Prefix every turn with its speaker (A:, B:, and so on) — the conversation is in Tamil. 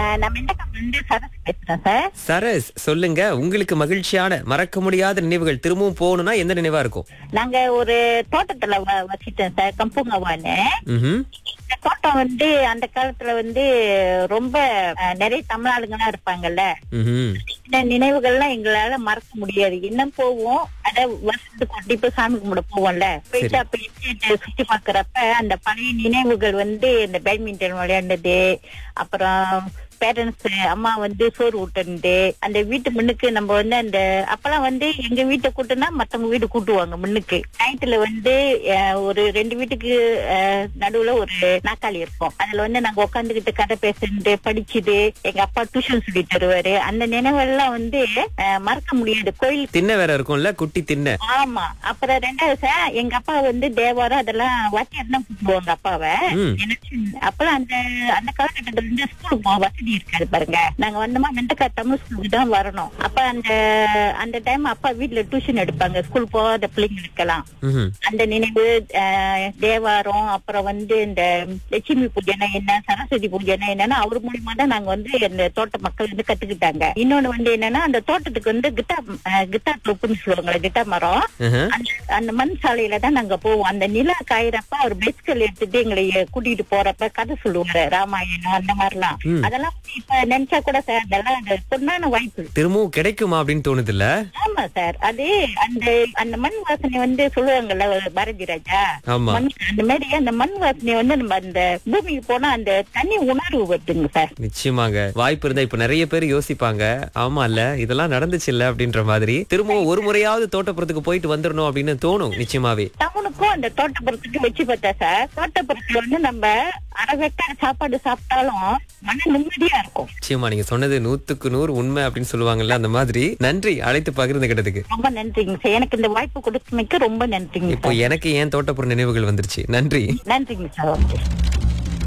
A: நான் மெண்டக்கம் வந்து சரஸ் பேசுறேன் சார்
B: சரஸ் சொல்லுங்க உங்களுக்கு மகிழ்ச்சியான மறக்க முடியாத நினைவுகள் திரும்பவும் போகணும்னா எந்த நினைவா இருக்கும்
A: நாங்க ஒரு தோட்டத்துல வ- வசிட்டோம் சார் கம்புங்கவான்னு
B: ம்ஹும்.
A: இந்த தோட்டம் வந்து அந்த காலத்துல வந்து ரொம்ப அஹ், நிறைய தமிழ் ஆளுங்கலாம் இருப்பாங்கல்ல
B: ம்ஹும்.
A: இந்த நினைவுகள்லாம் எங்களால மறக்க முடியாது இன்னும் போவோம் அத வருஷத்துக்கு கண்டிப்பா சாமி கும்பிட போவோம்ல போயிட்டு அப்ப எஸ்டேட் சுத்தி பாக்குறப்ப அந்த பழைய நினைவுகள் வந்து இந்த பேட்மிண்டன் விளையாண்டது அப்புறம் பேரண்ட்ஸ் அம்மா வந்து சோறு ஊட்டுனது அந்த வீட்டு முன்னுக்கு நம்ம வந்து அந்த அப்பெல்லாம் வந்து எங்க வீட்டை கூட்டுனா மத்தவங்க வீடு கூட்டுவாங்க முன்னுக்கு நைட்ல வந்து அஹ், ஒரு ரெண்டு வீட்டுக்கு அஹ், நடுவுல ஒரு நாக்காளி இருக்கும் அதுல வந்து நாங்க உட்காந்துக்கிட்டு கதை பேசுறது படிச்சுது எங்க அப்பா டியூஷன் சொல்லி தருவாரு அந்த நினைவெல்லாம் வந்து அஹ், மறக்க முடியாது கோயில்
B: திண்ணை வேற இருக்கும்ல குட்டி திண்ணை
A: ஆமா அப்புறம் ரெண்டாவது சார் எங்க அப்பா வந்து தேவாரம் அதெல்லாம் வாத்தியார் தான் கூப்பிடுவாங்க அப்பாவை
B: ம்.
A: எனக்கு அப்பெல்லாம் அந்த அந்த காலகட்டத்துல இருந்து ஸ்கூலுக்கு போக வசதி இருக்காது பாருங்க நாங்க வந்தோமா மெண்டக்கா தமிழ் ஸ்கூலுக்கு தான் வரணும் அப்ப அந்த அந்த டைம் அப்பா வீட்ல டியூஷன் எடுப்பாங்க ஸ்கூல் போகாத பிள்ளைங்களுக்கெல்லாம்
B: ம்ஹும்.
A: அந்த நினைவு அஹ், தேவாரம் அப்புறம் வந்து இந்த லட்சுமி பூஜைனா என்ன சரஸ்வதி பூஜைனா என்னன்னா அவர் மூலியமா தான் நாங்க வந்து இந்த தோட்ட மக்கள் வந்து கத்துக்கிட்டாங்க இன்னொன்னு வந்து என்னன்னா அந்த தோட்டத்துக்கு வந்து கிட்டா கிட்டா தொப்புன்னு சொல்லுவாங்க கிட்டா மரம்
B: ஆஹா.
A: அந்த அந்த மண் சாலையில தான் நாங்க போவோம் அந்த நிலா காயறப்ப அவர் பெஸ்கல் எடுத்துட்டு எங்களை கூட்டிட்டு போறப்ப கதை சொல்லுவாரு ராமாயணம் அந்த மாதிரிலாம்
B: ம்.
A: அதெல்லாம் இப்ப நினைச்சா கூட சார் அதெல்லாம் அந்த பொண்ணான வாய்ப்பு
B: திரும்பவும் கிடைக்குமா அப்படின்னு தோணுதுல்ல
A: ஆமா சார் அது அந்த அந்த மண் வாசனை வந்து சொல்லுவாங்கல்ல பாரதி ராஜா
B: ஆமா
A: மண் அந்த மாதிரி அந்த மண் வாசனை வந்து நம்ம அந்த பூமிக்கு போனா அந்த தனி உணர்வு வருதுங்க சார்
B: நிச்சயமாங்க வாய்ப்பு இருந்தா இப்ப நிறைய பேர் யோசிப்பாங்க ஆமா இல்ல இதெல்லாம் நடந்துச்சு இல்ல அப்படின்ற மாதிரி திரும்பவும் ஒரு முறையாவது தோட்டப்புறத்துக்கு போயிட்டு வந்துடணும் அப்படின்னு தோணும் நிச்சயமாவே
A: டவுனுக்கும் அந்த தோட்டப்புறத்துக்கு வச்சு பார்த்தா சார் தோட்டப்புறத்துல வந்து நம்ம அரை வெட்டார சாப்பாடு சாப்பிட்டாலும் மன நிம்மதியா இருக்கும்
B: நிச்சயமா நீங்க சொன்னது நூத்துக்கு நூறு உண்மை அப்படின்னு சொல்லுவாங்கல்ல அந்த மாதிரி நன்றி அழைத்து பகிர்ந்துகிட்டதுக்கு
A: ரொம்ப நன்றிங்க சார் எனக்கு இந்த வாய்ப்பு கொடுத்தமைக்கு ரொம்ப நன்றிங்க
B: இப்போ
A: சார்
B: எனக்கு ஏன் தோட்டப்புற நினைவுகள் வந்துருச்சு நன்றி
A: நன்றிங்க சார் ஓகே